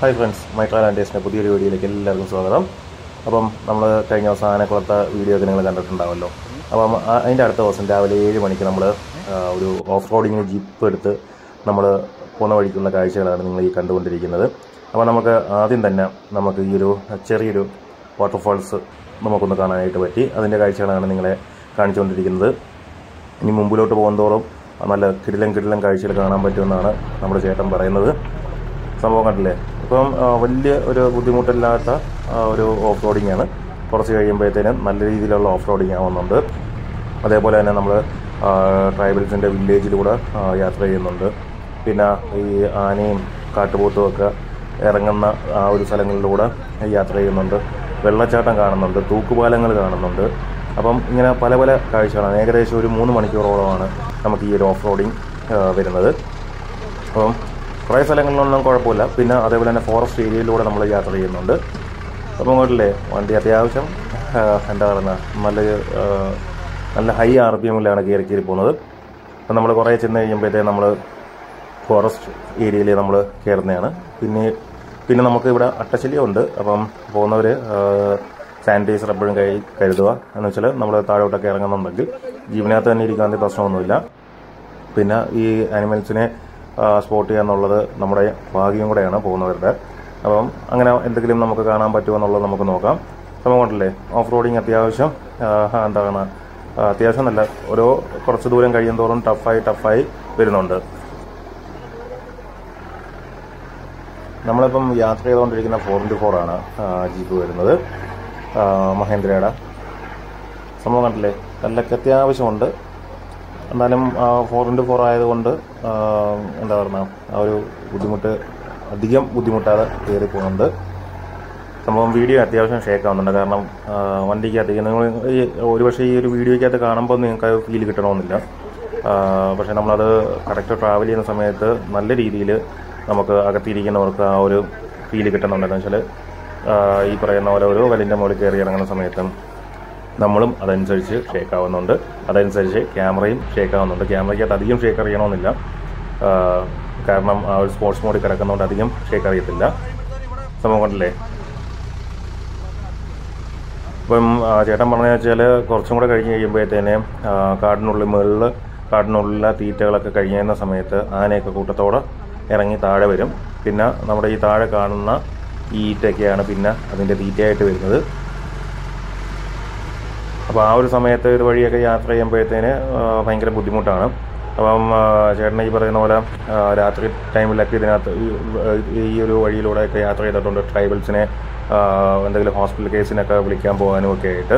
hi friends മൈട്രാൽ ആൻഡേഴ്സിൻ്റെ പുതിയൊരു വീഡിയോയിലേക്ക് എല്ലാവർക്കും സ്വാഗതം അപ്പം നമ്മൾ കഴിഞ്ഞ ദിവസം ആനക്കുളത്തെ വീഡിയോ ഒക്കെ നിങ്ങൾ കണ്ടിട്ടുണ്ടാവല്ലോ അപ്പം ആ- അതിൻ്റെ അടുത്ത ദിവസം രാവിലെ ഏഴ് മണിക്ക് നമ്മൾ ഒരു ഓഫ് റോഡിങ്ങിന് ജീപ്പ് എടുത്ത് നമ്മൾ പോകുന്ന വഴിക്കുള്ള കാഴ്ചകളാണ് നിങ്ങൾ ഈ കണ്ടുകൊണ്ടിരിക്കുന്നത് അപ്പോൾ നമുക്ക് ആദ്യം തന്നെ നമുക്ക് ഈ ഒരു ചെറിയൊരു വാട്ടർഫാൾസ് നമുക്കൊന്ന് കാണാനായിട്ട് പറ്റി അതിൻ്റെ കാഴ്ചകളാണ് നിങ്ങളെ കാണിച്ചുകൊണ്ടിരിക്കുന്നത് ഇനി മുമ്പിലോട്ട് പോകുന്തോറും നല്ല കിടിലം കിടിലം കാഴ്ചകൾ കാണാൻ പറ്റുമെന്നാണ് നമ്മുടെ ചേട്ടൻ പറയുന്നത് സംഭവം കണ്ടില്ലേ ഇപ്പം ആ, വലിയ ഒരു ബുദ്ധിമുട്ടില്ലാത്ത ആ, ഒരു ഓഫ് റോഡിംഗ് ആണ് കുറച്ച് കഴിയുമ്പോഴത്തേനും നല്ല രീതിയിലുള്ള ഓഫ് റോഡിംഗ് ആവുന്നുണ്ട് അതേപോലെ തന്നെ നമ്മൾ ട്രൈബൽസിൻ്റെ വില്ലേജിലൂടെ ആ, യാത്ര ചെയ്യുന്നുണ്ട് പിന്നെ ഈ ആനയും കാട്ടുപോത്തും ഒക്കെ ഇറങ്ങുന്ന ആ ഒരു സ്ഥലങ്ങളിലൂടെ യാത്ര ചെയ്യുന്നുണ്ട് വെള്ളച്ചാട്ടം കാണുന്നുണ്ട് തൂക്കുപാലങ്ങൾ കാണുന്നുണ്ട് അപ്പം ഇങ്ങനെ പല പല കാഴ്ചകളാണ് ഏകദേശം ഒരു മൂന്ന് മണിക്കൂറോളമാണ് നമുക്ക് ഈ ഒരു ഓഫ് റോഡിങ് വരുന്നത് അപ്പം കുറേ സ്ഥലങ്ങളിലൊന്നും കുഴപ്പമില്ല പിന്നെ അതേപോലെ തന്നെ ഫോറസ്റ്റ് ഏരിയയിലൂടെ നമ്മൾ യാത്ര ചെയ്യുന്നുണ്ട് അപ്പം അങ്ങോട്ടില്ലേ വണ്ടി അത്യാവശ്യം ആ, എന്താ പറയുക നല്ല ആ, നല്ല ഹൈ ആർ പി എമ്മിലാണ് കയറി കയറി പോകുന്നത് അപ്പം നമ്മൾ കുറേ ചെന്ന് കഴിയുമ്പോഴത്തേക്ക് നമ്മൾ ഫോറസ്റ്റ് ഏരിയയിൽ നമ്മൾ കയറുന്നതാണ് പിന്നെ പിന്നെ നമുക്ക് ഇവിടെ അട്ടശല്യമുണ്ട് അപ്പം പോകുന്നവർ സാനിറ്റൈസർ എപ്പോഴും കൈ കരുതുക എന്ന് വെച്ചാൽ നമ്മൾ താഴോട്ടൊക്കെ ഇറങ്ങുന്നുണ്ടെങ്കിൽ ജീവനകത്ത് തന്നെ ഇരിക്കാൻ പ്രശ്നമൊന്നുമില്ല പിന്നെ ഈ ആനിമൽസിനെ സ്പോട്ട് ചെയ്യുക എന്നുള്ളത് നമ്മുടെ ഭാഗ്യം കൂടെയാണ് പോകുന്നവരുടെ അപ്പം അങ്ങനെ എന്തെങ്കിലും നമുക്ക് കാണാൻ പറ്റുമോ എന്നുള്ളത് നമുക്ക് നോക്കാം അപ്പം കൊണ്ടല്ലേ ഓഫ് റോഡിങ് അത്യാവശ്യം ആ, എന്താണ് ആ, അത്യാവശ്യം നല്ല ഓരോ കുറച്ച് ദൂരം കഴിയും തോറും ടഫായി ടഫായി വരുന്നുണ്ട് നമ്മളിപ്പം യാത്ര ചെയ്തുകൊണ്ടിരിക്കുന്ന ഫോർ ഇൻറ്റു ഫോർ ആണ് ആ, ജീപ്പ് വരുന്നത് ആ, മഹേന്ദ്രയുടെ സംഭവം കണ്ടില്ലേ നല്ലൊക്കെ അത്യാവശ്യമുണ്ട് എന്നാലും ഫോർ ഇൻറ്റു ഫോർ ആയതുകൊണ്ട് ആ, എന്താ പറയുക ആ ഒരു ബുദ്ധിമുട്ട് അധികം ബുദ്ധിമുട്ടാതെ കയറി പോകുന്നുണ്ട് സംഭവം വീഡിയോ അത്യാവശ്യം ഷേക്ക് ആവുന്നുണ്ട് കാരണം ആ, വണ്ടിക്കകത്ത് നിങ്ങൾ ഈ ഒരുപക്ഷെ ഈ ഒരു വീഡിയോയ്ക്കകത്ത് കാണുമ്പോൾ നിങ്ങൾക്ക് ഫീൽ കിട്ടണമെന്നില്ല ആ, പക്ഷേ നമ്മളത് കറക്റ്റ് ട്രാവൽ ചെയ്യുന്ന സമയത്ത് നല്ല രീതിയിൽ നമുക്ക് അകത്തിരിക്കുന്നവർക്ക് ആ ഒരു ഫീൽ കിട്ടുന്നുണ്ട് എന്ന് വെച്ചാൽ ഈ പറയുന്ന പോലെ ഒരു വലിൻ്റെ മുകളിൽ കയറി ഇറങ്ങുന്ന സമയത്തും നമ്മളും അതനുസരിച്ച് ഷേക്ക് ആവുന്നുണ്ട് അതനുസരിച്ച് ക്യാമറയും ഷേക്ക് ആവുന്നുണ്ട് ക്യാമറയ്ക്കകത്ത് അധികം ഷേക്ക് അറിയണമെന്നില്ല ആ, കാരണം ആ ഒരു സ്പോർട്സ് മോഡിൽ കിടക്കുന്നതുകൊണ്ട് അധികം ഷേക്ക് അറിയത്തില്ല സംഭവം കൊണ്ടല്ലേ ഇപ്പം ആ, ചേട്ടൻ പറഞ്ഞു വെച്ചാൽ കുറച്ചും കൂടെ കഴിഞ്ഞ് കഴിയുമ്പോഴത്തേനെ ആ, കാടിനുള്ളിൽ മുകളിൽ കാടിനുള്ളിലെ തീറ്റകളൊക്കെ കഴിയുന്ന സമയത്ത് ആനയൊക്കെ കൂട്ടത്തോടെ ഇറങ്ങി താഴെ വരും പിന്നെ നമ്മുടെ ഈ താഴെ കാണുന്ന ഈ ഈറ്റയൊക്കെയാണ് പിന്നെ അതിൻ്റെ തീറ്റയായിട്ട് വരുന്നത് അപ്പോൾ ആ ഒരു സമയത്ത് ഇത് വഴിയൊക്കെ യാത്ര ചെയ്യുമ്പോഴത്തേന് ആ, ഭയങ്കര ബുദ്ധിമുട്ടാണ് അപ്പം ആ, ചേട്ടൻ ഈ പറയുന്ന പോലെ ആ, രാത്രി ടൈമിലൊക്കെ ഇതിനകത്ത് ഈ- ഈ ഒരു വഴിയിലൂടെയൊക്കെ യാത്ര ചെയ്തിട്ടുണ്ട് ട്രൈബൽസിനെ ആ, എന്തെങ്കിലും ഹോസ്പിറ്റൽ കേസിനൊക്കെ വിളിക്കാൻ പോകാനും ഒക്കെ ആയിട്ട്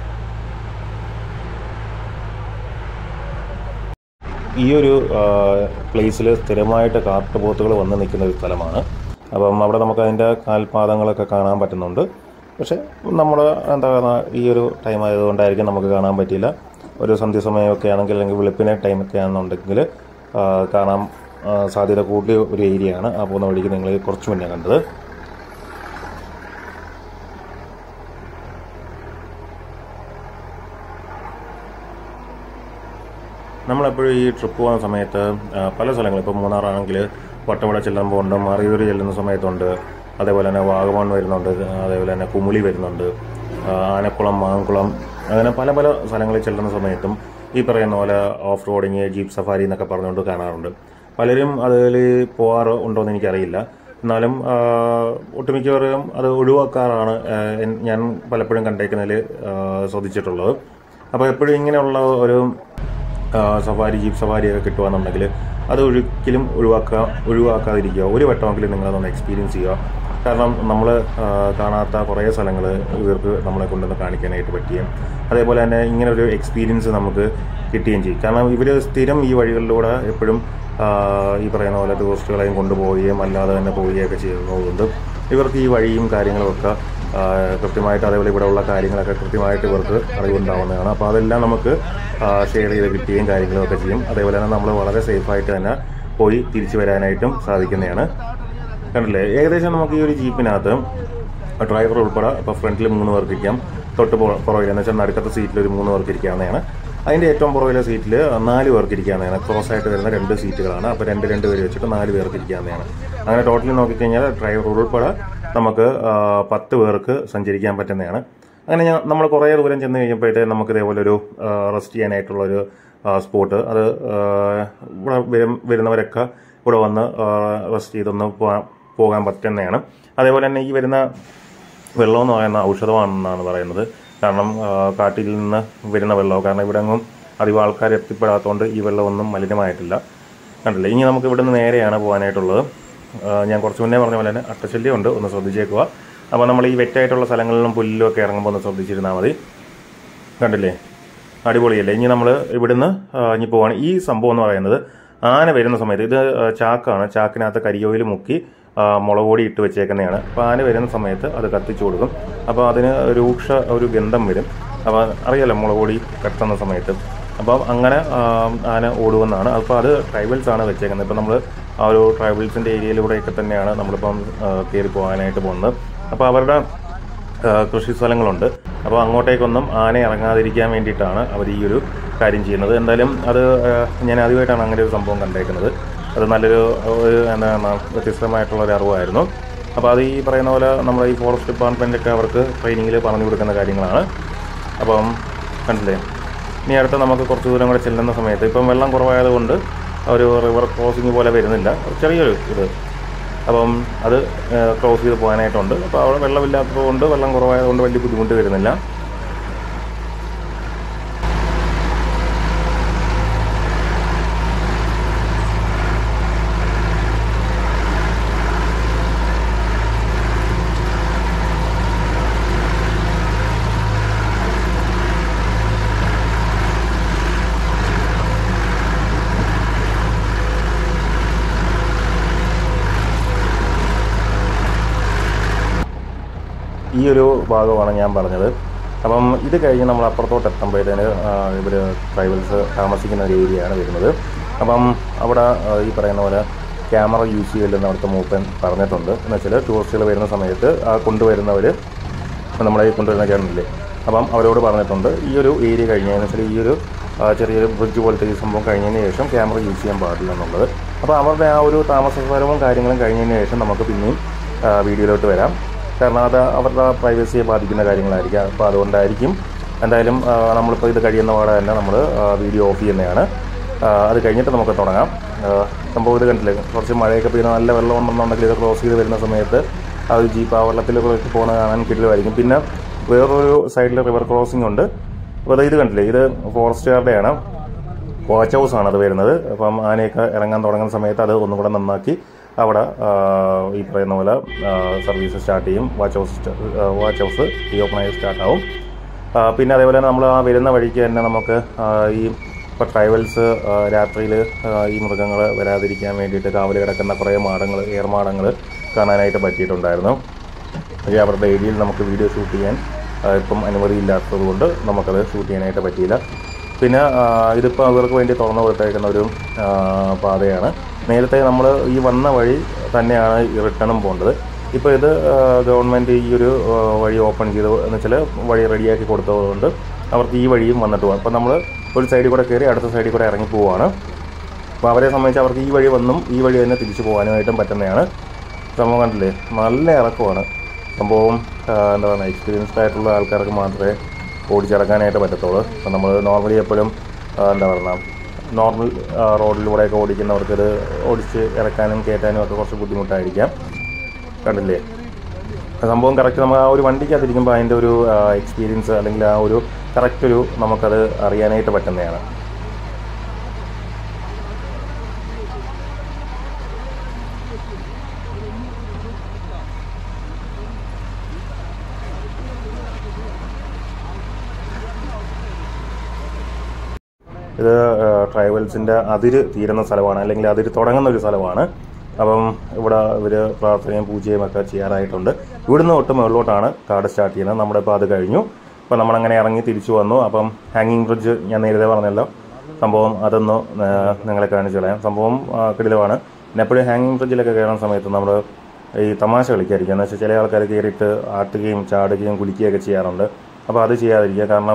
ഈ ഒരു പ്ലേസിൽ സ്ഥിരമായിട്ട് കാട്ടുപോത്തുകൾ വന്ന് നിൽക്കുന്ന ഒരു സ്ഥലമാണ് അപ്പം അവിടെ നമുക്ക് അതിൻ്റെ കാൽപാദങ്ങളൊക്കെ കാണാൻ പറ്റുന്നുണ്ട് പക്ഷെ നമ്മൾ എന്താ പറയുക ഈ ഒരു ടൈം ആയതുകൊണ്ടായിരിക്കും നമുക്ക് കാണാൻ പറ്റിയില്ല ഒരു സന്ധ്യ സമയമൊക്കെ ആണെങ്കിൽ അല്ലെങ്കിൽ വെളുപ്പിനെ ടൈമൊക്കെ ആണെന്നുണ്ടെങ്കിൽ ആ, കാണാൻ ആ, സാധ്യത കൂടിയ ഒരു ഏരിയയാണ് ആ പോകുന്ന വഴിക്ക് നിങ്ങൾ കുറച്ച് മുന്നേ കണ്ടത് നമ്മളെപ്പോഴും ഈ ട്രിപ്പ് പോകുന്ന സമയത്ത് ആ, പല സ്ഥലങ്ങൾ ഇപ്പോൾ മൂന്നാറാണെങ്കിൽ വട്ടവട ചെല്ലുമ്പോൾ ഉണ്ട് മറിയൂർ ചെല്ലുന്ന സമയത്തുണ്ട് അതേപോലെ തന്നെ വാഗമൺ വരുന്നുണ്ട് അതേപോലെ തന്നെ കുമുളി വരുന്നുണ്ട് ആ, ആനക്കുളം മാങ്കുളം അങ്ങനെ പല പല സ്ഥലങ്ങളിൽ ചെല്ലുന്ന സമയത്തും ഈ പറയുന്ന പോലെ ഓഫ് റോഡിങ് ജീപ്പ് സഫാരി എന്നൊക്കെ പറഞ്ഞുകൊണ്ട് കാണാറുണ്ട് പലരും അതിൽ പോകാറ് ഉണ്ടോ എന്ന് എനിക്കറിയില്ല എന്നാലും ആ, ഒട്ടുമിക്കവരും അത് ഒഴിവാക്കാറാണ് ആ, എൻ- ഞാൻ പലപ്പോഴും കണ്ടേക്കുന്നതിൽ ശ്രദ്ധിച്ചിട്ടുള്ളത് അപ്പോൾ എപ്പോഴും ഇങ്ങനെയുള്ള ഒരു ആ, സഫാരി ജീപ്പ് സഫാരി ഒക്കെ കിട്ടുകയാണെന്നുണ്ടെങ്കിൽ അത് ഒരിക്കലും ഒഴിവാക്കുക ഒഴിവാക്കാതിരിക്കുക ഒരു വട്ടമെങ്കിലും നിങ്ങളതൊന്ന് എക്സ്പീരിയൻസ് ചെയ്യുക കാരണം നമ്മൾ കാണാത്ത കുറേ സ്ഥലങ്ങൾ ഇവർക്ക് നമ്മളെ കൊണ്ടുവന്ന് കാണിക്കാനായിട്ട് പറ്റിയും അതേപോലെ തന്നെ ഇങ്ങനെ ഒരു എക്സ്പീരിയൻസ് നമുക്ക് കിട്ടുകയും ചെയ്യും കാരണം ഇവർ സ്ഥിരം ഈ വഴികളിലൂടെ എപ്പോഴും ആ, ഈ പറയുന്ന പോലെ ടൂറിസ്റ്റുകളെയും കൊണ്ടുപോവുകയും അല്ലാതെ തന്നെ പോവുകയൊക്കെ ചെയ്യുന്നതുകൊണ്ട് ഇവർക്ക് ഈ വഴിയും കാര്യങ്ങളും ഒക്കെ ആ, കൃത്യമായിട്ട് അതേപോലെ ഇവിടെ ഉള്ള കാര്യങ്ങളൊക്കെ കൃത്യമായിട്ട് ഇവർക്ക് അറിവുണ്ടാവുന്നതാണ് അപ്പോൾ അതെല്ലാം നമുക്ക് ഷെയർ ചെയ്ത് കിട്ടുകയും കാര്യങ്ങളും ഒക്കെ ചെയ്യും അതേപോലെ തന്നെ നമ്മൾ വളരെ സേഫായിട്ട് തന്നെ പോയി തിരിച്ചു വരാനായിട്ടും സാധിക്കുന്നതാണ് കണ്ടില്ലേ ഏകദേശം നമുക്ക് ഈ ഒരു ജീപ്പിനകത്ത് ഡ്രൈവർ ഉൾപ്പെടെ ഇപ്പോൾ ഫ്രണ്ടിൽ മൂന്ന് പേർക്ക് ഇരിക്കാം തൊട്ട് പുറ- പുറകിൽ എന്ന് വെച്ചാൽ നടുക്കത്തെ സീറ്റിൽ ഒരു മൂന്ന് പേർക്ക് ഇരിക്കാവുന്നതാണ് അതിൻ്റെ ഏറ്റവും പുറകിലെ സീറ്റിൽ നാല് പേർക്ക് ഇരിക്കാവുന്നതാണ് ക്രോസ് ആയിട്ട് വരുന്ന രണ്ട് സീറ്റുകളാണ് അപ്പോൾ രണ്ട് രണ്ട് പേര് വെച്ചിട്ട് നാല് പേർക്ക് ഇരിക്കാവുന്നതാണ് അങ്ങനെ ടോട്ടലി നോക്കിക്കഴിഞ്ഞാൽ ഡ്രൈവർ ഉൾപ്പെടെ നമുക്ക് ആ, പത്ത് പേർക്ക് സഞ്ചരിക്കാൻ പറ്റുന്നതാണ് അങ്ങനെ ഞാൻ നമ്മൾ കുറേ ദൂരം ചെന്ന് കഴിഞ്ഞപ്പോഴത്തേക്ക് നമുക്ക് ഇതേപോലെ ഒരു റെസ്റ്റ് ചെയ്യാനായിട്ടുള്ള ഒരു സ്പോട്ട് അത് ആ, ഇവിടെ വരും- വരുന്നവരൊക്കെ ഇവിടെ വന്ന് റെസ്റ്റ് ചെയ്തൊന്ന് പോകാൻ പോകാൻ പറ്റുന്നതാണ് അതേപോലെ തന്നെ ഈ വരുന്ന വെള്ളം എന്ന് പറയുന്ന ഔഷധമാണെന്നാണ് പറയുന്നത് കാരണം ആ, കാട്ടിൽ നിന്ന് വരുന്ന വെള്ളം കാരണം ഇവിടെ എങ്ങും അധികം ആൾക്കാർ എത്തിപ്പെടാത്തതുകൊണ്ട് ഈ വെള്ളമൊന്നും മലിനമായിട്ടില്ല കണ്ടില്ലേ ഇനി നമുക്ക് ഇവിടുന്ന് നേരെയാണ് പോകാനായിട്ടുള്ളത് ആ, ഞാൻ കുറച്ച് മുന്നേ പറഞ്ഞ പോലെ തന്നെ അട്ടശല്യമുണ്ട് ഒന്ന് ശ്രദ്ധിച്ചേക്കുക അപ്പോൾ നമ്മൾ ഈ വെറ്റായിട്ടുള്ള സ്ഥലങ്ങളിലും പുല്ലിലും ഒക്കെ ഇറങ്ങുമ്പോൾ ഒന്ന് ശ്രദ്ധിച്ചിരുന്നാൽ മതി കണ്ടില്ലേ അടിപൊളിയല്ലേ ഇനി നമ്മൾ ഇവിടുന്ന് ആ, ഇനി പോവാണ് ഈ സംഭവം എന്ന് പറയുന്നത് ആന വരുന്ന സമയത്ത് ഇത് ആ, ചാക്കാണ് ചാക്കിനകത്ത് കരിയോയിൽ മുക്കി ആ, മുളക് പൊടി ഇട്ട് വെച്ചേക്കുന്നതാണ് അപ്പോൾ ആന വരുന്ന സമയത്ത് അത് കത്തിച്ചു കൊടുക്കും അപ്പോൾ അതിന് രൂക്ഷ ഒരു ഗന്ധം വരും അപ്പോൾ അറിയാലോ മുളക് പൊടി കത്തുന്ന സമയത്ത് അപ്പം അങ്ങനെ ആ, ആന ഓടുമെന്നാണ് അപ്പോൾ അത് ട്രൈബൽസ് ആണ് വെച്ചേക്കുന്നത് ഇപ്പം നമ്മൾ ആ ഒരു ട്രൈബൽസിൻ്റെ ഏരിയയിലൂടെയൊക്കെ തന്നെയാണ് നമ്മളിപ്പം ആ, കയറി പോകാനായിട്ട് പോകുന്നത് അപ്പോൾ അവരുടെ ആ, കൃഷി സ്ഥലങ്ങളുണ്ട് അപ്പോൾ അങ്ങോട്ടേക്കൊന്നും ആന ഇറങ്ങാതിരിക്കാൻ വേണ്ടിയിട്ടാണ് അവർ ഈ ഒരു കാര്യം ചെയ്യുന്നത് എന്തായാലും അത് ആ, ഞാൻ ആദ്യമായിട്ടാണ് അങ്ങനെ ഒരു സംഭവം കണ്ടേക്കുന്നത് അത് നല്ലൊരു ഒരു എന്താണ് വ്യത്യസ്തമായിട്ടുള്ള ഒരു അറിവായിരുന്നു അപ്പോൾ അത് ഈ പറയുന്ന പോലെ നമ്മുടെ ഈ ഫോറസ്റ്റ് ഡിപ്പാർട്ട്മെൻറ്റൊക്കെ അവർക്ക് ട്രെയിനിങ്ങിൽ പറഞ്ഞു കൊടുക്കുന്ന കാര്യങ്ങളാണ് അപ്പം കണ്ടില്ലേ ഇനി അടുത്ത് നമുക്ക് കുറച്ച് ദൂരം കൂടെ ചെല്ലുന്ന സമയത്ത് ഇപ്പം വെള്ളം കുറവായതുകൊണ്ട് ഒരു റിവർ ക്രോസിങ് പോലെ വരുന്നില്ല ചെറിയൊരു ഇത് അപ്പം അത് ക്രോസ് ചെയ്ത് പോകാനായിട്ടുണ്ട് അപ്പോൾ അവിടെ വെള്ളമില്ലാത്തത് കൊണ്ട് വെള്ളം കുറവായതുകൊണ്ട് വലിയ ബുദ്ധിമുട്ട് വരുന്നില്ല ഈ ഒരു ഭാഗമാണ് ഞാൻ പറഞ്ഞത് അപ്പം ഇത് കഴിഞ്ഞ് നമ്മൾ അപ്പുറത്തോട്ട് എത്തുമ്പോഴത്തേന് ഇവർ ട്രൈബൽസ് താമസിക്കുന്ന ഒരു ഏരിയയാണ് വരുന്നത് അപ്പം അവിടെ ആ, ഈ പറയുന്ന പോലെ ക്യാമറ യൂസ് ചെയ്യില്ലെന്ന് അവിടുത്തെ മൂപ്പൻ പറഞ്ഞിട്ടുണ്ട് എന്ന് വെച്ചാൽ ടൂറിസ്റ്റുകൾ വരുന്ന സമയത്ത് ആ കൊണ്ടുവരുന്നവർ നമ്മളെ ഈ കൊണ്ടുവരുന്ന ചേട്ടനില്ലേ അപ്പം അവരോട് പറഞ്ഞിട്ടുണ്ട് ഈ ഒരു ഏരിയ കഴിഞ്ഞതിന് വെച്ചാൽ ഈ ഒരു ആ, ചെറിയൊരു ബ്രിഡ്ജ് പോലത്തെ ഈ സംഭവം കഴിഞ്ഞതിന് ശേഷം ക്യാമറ യൂസ് ചെയ്യാൻ പാടില്ല എന്നുള്ളത് അപ്പോൾ അവരുടെ ആ ഒരു താമസ സ്ഥലവും കാര്യങ്ങളും കഴിഞ്ഞതിന് ശേഷം നമുക്ക് പിന്നെയും ആ, വീഡിയോയിലോട്ട് വരാം കാരണം അത് അവരുടെ പ്രൈവസിയെ ബാധിക്കുന്ന കാര്യങ്ങളായിരിക്കും അപ്പോൾ അതുകൊണ്ടായിരിക്കും എന്തായാലും ആ, നമ്മളിപ്പോൾ ഇത് കഴിയുന്ന പാടെ തന്നെ നമ്മൾ വീഡിയോ ഓഫ് ചെയ്യുന്നതാണ് ആ, അത് കഴിഞ്ഞിട്ട് നമുക്ക് തുടങ്ങാം ആ, സംഭവം ഇത് കണ്ടില്ലേ കുറച്ച് മഴയൊക്കെ പെയ്യുന്ന നല്ല വെള്ളം ഉണ്ടെന്നുണ്ടെങ്കിൽ ഇത് ക്രോസ് ചെയ്ത് വരുന്ന സമയത്ത് ആ ഒരു ജീപ്പ് ആ വെള്ളത്തിൽ പോകുന്ന കാണാൻ കിട്ടിലുമായിരിക്കും പിന്നെ വേറൊരു സൈഡിൽ റിവർ ക്രോസിംഗ് ഉണ്ട് അപ്പോൾ ഇത് കണ്ടില്ലേ ഇത് ഫോറസ്റ്റുകാരുടെയാണ് വാച്ച് ഹൗസ് ആണ് അത് വരുന്നത് അപ്പം ആനയൊക്കെ ഇറങ്ങാൻ തുടങ്ങുന്ന സമയത്ത് അത് ഒന്നും കൂടെ നന്നാക്കി അവിടെ ആ, ഈ പറയുന്ന പോലെ സർവീസ് സ്റ്റാർട്ട് ചെയ്യും വാച്ച് ഹൗസ് വാച്ച് ഹൗസ് ഈ ഓപ്പൺ ആയി സ്റ്റാർട്ട് ആവും ആ, പിന്നെ അതേപോലെ തന്നെ നമ്മൾ ആ വരുന്ന വഴിക്ക് തന്നെ നമുക്ക് ആ, ഈ ഇപ്പോൾ ട്രൈബൽസ് രാത്രിയിൽ ഈ മൃഗങ്ങൾ വരാതിരിക്കാൻ വേണ്ടിയിട്ട് കാവൽ കിടക്കുന്ന കുറേ മാടങ്ങൾ ഏർമാടങ്ങൾ കാണാനായിട്ട് പറ്റിയിട്ടുണ്ടായിരുന്നു പക്ഷേ അവരുടെ ഏരിയയിൽ നമുക്ക് വീഡിയോ ഷൂട്ട് ചെയ്യാൻ ആ, ഇപ്പം അനുമതിയില്ലാത്തത് കൊണ്ട് നമുക്കത് ഷൂട്ട് ചെയ്യാനായിട്ട് പറ്റിയില്ല പിന്നെ ആ, ഇതിപ്പോൾ അവർക്ക് വേണ്ടി തുറന്നു കൊടുത്തേക്കുന്ന ഒരു ആ, പാതയാണ് നേരത്തെ നമ്മൾ ഈ വന്ന വഴി തന്നെയാണ് ഈ റിട്ടേണും പോകേണ്ടത് ഇപ്പോൾ ഇത് ഗവൺമെൻറ് ഈ ഒരു ആ, വഴി ഓപ്പൺ ചെയ്ത് എന്ന് വെച്ചാൽ വഴി റെഡിയാക്കി കൊടുത്തതുകൊണ്ട് അവർക്ക് ഈ വഴിയും വന്നിട്ട് പോകാം അപ്പോൾ നമ്മൾ ഒരു സൈഡിൽ കൂടെ കയറി അടുത്ത സൈഡിൽ കൂടെ ഇറങ്ങി പോവുകയാണ് അപ്പോൾ അവരെ സംബന്ധിച്ച് അവർക്ക് ഈ വഴി വന്നും ഈ വഴി തന്നെ തിരിച്ചു പോകാനുമായിട്ടും പറ്റുന്നതാണ് സംഭവം കണ്ടില്ലേ നല്ല ഇറക്കമാണ് സംഭവം ആ, എന്താ പറയുക എക്സ്പീരിയൻസ്ഡ് ആയിട്ടുള്ള ആൾക്കാർക്ക് മാത്രമേ ഓടിച്ചിറക്കാനായിട്ട് പറ്റത്തുള്ളൂ അപ്പോൾ നമ്മൾ നോർമലി എപ്പോഴും ആ, എന്താ പറയുക നോർമൽ ആ, റോഡിലൂടെയൊക്കെ ഓടിക്കുന്നവർക്ക് ഇത് ഓടിച്ച് ഇറക്കാനും കയറ്റാനും ഒക്കെ കുറച്ച് ബുദ്ധിമുട്ടായിരിക്കാം കണ്ടില്ലേ സംഭവം കറക്റ്റ് നമ്മൾ ആ ഒരു വണ്ടിക്കകത്തിരിക്കുമ്പോൾ അതിൻ്റെ ഒരു എക്സ്പീരിയൻസ് അല്ലെങ്കിൽ ആ ഒരു കറക്റ്റ് ഒരു നമുക്കത് അറിയാനായിട്ട് പറ്റുന്നതാണ് ഇത് ട്രൈബൽസിൻ്റെ അതിര് തീരുന്ന സ്ഥലമാണ് അല്ലെങ്കിൽ അതിര് തുടങ്ങുന്ന ഒരു സ്ഥലമാണ് അപ്പം ഇവിടെ ഇവർ പ്രാർത്ഥനയും പൂജയും ഒക്കെ ചെയ്യാറായിട്ടുണ്ട് ഇവിടുന്ന് തൊട്ട് മുകളിലോട്ടാണ് കാട് സ്റ്റാർട്ട് ചെയ്യുന്നത് നമ്മുടെ ഇപ്പോൾ അത് കഴിഞ്ഞു അപ്പോൾ നമ്മളങ്ങനെ ഇറങ്ങി തിരിച്ചു വന്നു അപ്പം ഹാങ്ങിങ് ബ്രിഡ്ജ് ഞാൻ നേരത്തെ പറഞ്ഞല്ലോ സംഭവം അതൊന്ന് ആ, നിങ്ങളെ കാണിച്ചു കളയാം സംഭവം ആ, കിടിലമാണ് പിന്നെ എപ്പോഴും ഹാങ്ങിങ് ബ്രിഡ്ജിലൊക്കെ കയറുന്ന സമയത്ത് നമ്മൾ ഈ തമാശ കളിക്കാതിരിക്കുക എന്ന് വെച്ചാൽ ചില ആൾക്കാർ കയറിയിട്ട് ആട്ടുകയും ചാടുകയും കുലിക്കുകയൊക്കെ ചെയ്യാറുണ്ട് അപ്പോൾ അത് ചെയ്യാതിരിക്കുക കാരണം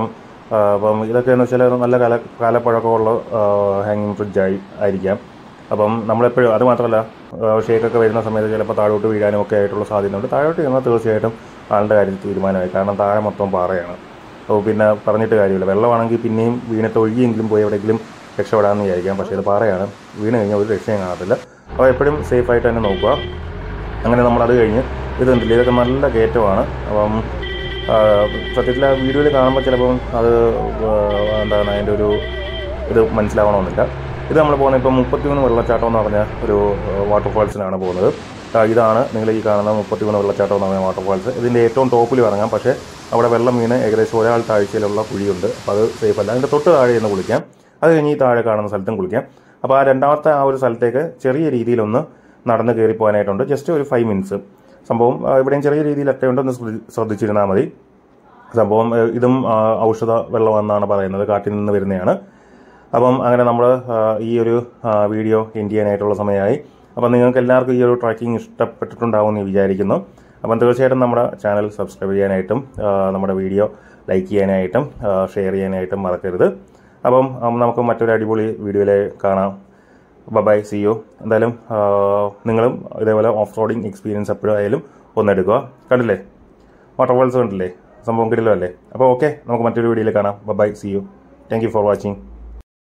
ആ, അപ്പം ഇതൊക്കെ എന്ന് വെച്ചാൽ നല്ല കാല കാലപ്പഴക്കമുള്ള ഹാങ്ങിങ് ഫ്രിഡ്ജ് ആയി ആയിരിക്കാം അപ്പം നമ്മളെപ്പോഴും അത് മാത്രമല്ല ഷേക്കൊക്കെ വരുന്ന സമയത്ത് ചിലപ്പോൾ താഴോട്ട് വീഴാനും ഒക്കെ ആയിട്ടുള്ള സാധ്യതയുണ്ട് താഴോട്ട് ചെന്നാൽ തീർച്ചയായിട്ടും ആളുടെ കാര്യത്തിൽ തീരുമാനമായി കാരണം താഴെ മൊത്തം പാറയാണ് അപ്പോൾ പിന്നെ പറഞ്ഞിട്ട് കാര്യമില്ല വെള്ളമാണെങ്കിൽ പിന്നെയും വീണിട്ട് ഒഴുകിയെങ്കിലും പോയി എവിടെയെങ്കിലും രക്ഷപ്പെടാമെന്ന് വിചാരിക്കാം പക്ഷേ ഇത് പാറയാണ് വീണ് കഴിഞ്ഞാൽ ഒരു രക്ഷയും കാണത്തില്ല അപ്പോൾ എപ്പോഴും സേഫായിട്ട് തന്നെ നോക്കുക അങ്ങനെ നമ്മളത് കഴിഞ്ഞ് ഇത് കണ്ടില്ലേ ഇതൊക്കെ നല്ല കയറ്റമാണ് അപ്പം ആ, സത്യത്തിൽ ആ വീഡിയോയിൽ കാണുമ്പോൾ ചിലപ്പം അത് ആ, എന്താണ് അതിൻ്റെ ഒരു ഇത് മനസ്സിലാവണമെന്നില്ല ഇത് നമ്മൾ പോകുന്നത് ഇപ്പം മുപ്പത്തിമൂന്ന് വെള്ളച്ചാട്ടം എന്ന് പറഞ്ഞ ഒരു വാട്ടർഫാൾസിനാണ് പോകുന്നത് ആ, ഇതാണ് നിങ്ങൾ ഈ കാണുന്ന മുപ്പത്തിമൂന്ന് വെള്ളച്ചാട്ടം എന്ന് പറഞ്ഞ വാട്ടർഫാൾസ് ഇതിൻ്റെ ഏറ്റവും ടോപ്പിൽ ഇറങ്ങാം പക്ഷേ അവിടെ വെള്ളം വീണ് ഏകദേശം ഒരാൾ താഴ്ചയിലുള്ള കുഴിയുണ്ട് അപ്പോൾ അത് സേഫ് അല്ല അതിൻ്റെ തൊട്ട് താഴെ നിന്ന് കുളിക്കാം അത് കഴിഞ്ഞ് ഈ താഴെ കാണുന്ന സ്ഥലത്തും കുളിക്കാം അപ്പോൾ ആ രണ്ടാമത്തെ ആ ഒരു സ്ഥലത്തേക്ക് ചെറിയ രീതിയിലൊന്ന് നടന്ന് കയറി പോകാനായിട്ടുണ്ട് ജസ്റ്റ് ഒരു ഫൈവ് മിനിറ്റ്സ് സംഭവം ആ, ഇവിടെയും ചെറിയ രീതിയിൽ അട്ടയുണ്ടെന്ന് ശ്രദ്ധി- ശ്രദ്ധിച്ചിരുന്നാൽ മതി സംഭവം ഏ, ഇതും ആ, ഔഷധ വെള്ളമെന്നാണ് പറയുന്നത് കാട്ടിൽ നിന്ന് വരുന്നതാണ് അപ്പം അങ്ങനെ നമ്മൾ ഈ ഒരു ആ, വീഡിയോ എൻഡ് ചെയ്യാനായിട്ടുള്ള സമയമായി അപ്പം നിങ്ങൾക്ക് എല്ലാവർക്കും ഈ ഒരു ട്രാക്കിംഗ് ഇഷ്ടപ്പെട്ടിട്ടുണ്ടാവും എന്ന് വിചാരിക്കുന്നു അപ്പം തീർച്ചയായിട്ടും നമ്മുടെ ചാനൽ സബ്സ്ക്രൈബ് ചെയ്യാനായിട്ടും ആ, നമ്മുടെ വീഡിയോ ലൈക്ക് ചെയ്യാനായിട്ടും ഷെയർ ചെയ്യാനായിട്ടും മറക്കരുത് അപ്പം ആ, നമുക്ക് മറ്റൊരു അടിപൊളി വീഡിയോയിൽ കാണാം ബൈ സി യു എന്തായാലും ആ, നിങ്ങളും ഇതേപോലെ ഓഫ് റോഡിങ് എക്സ്പീരിയൻസ് എപ്പോഴും ആയാലും ഒന്നെടുക്കുക കണ്ടില്ലേ വാട്ടർഫോൾസ് കണ്ടില്ലേ സംഭവം കിട്ടില്ലോ അല്ലേ അപ്പോൾ ഓക്കെ നമുക്ക് മറ്റൊരു വീഡിയോയിൽ കാണാം bye see you thank you for watching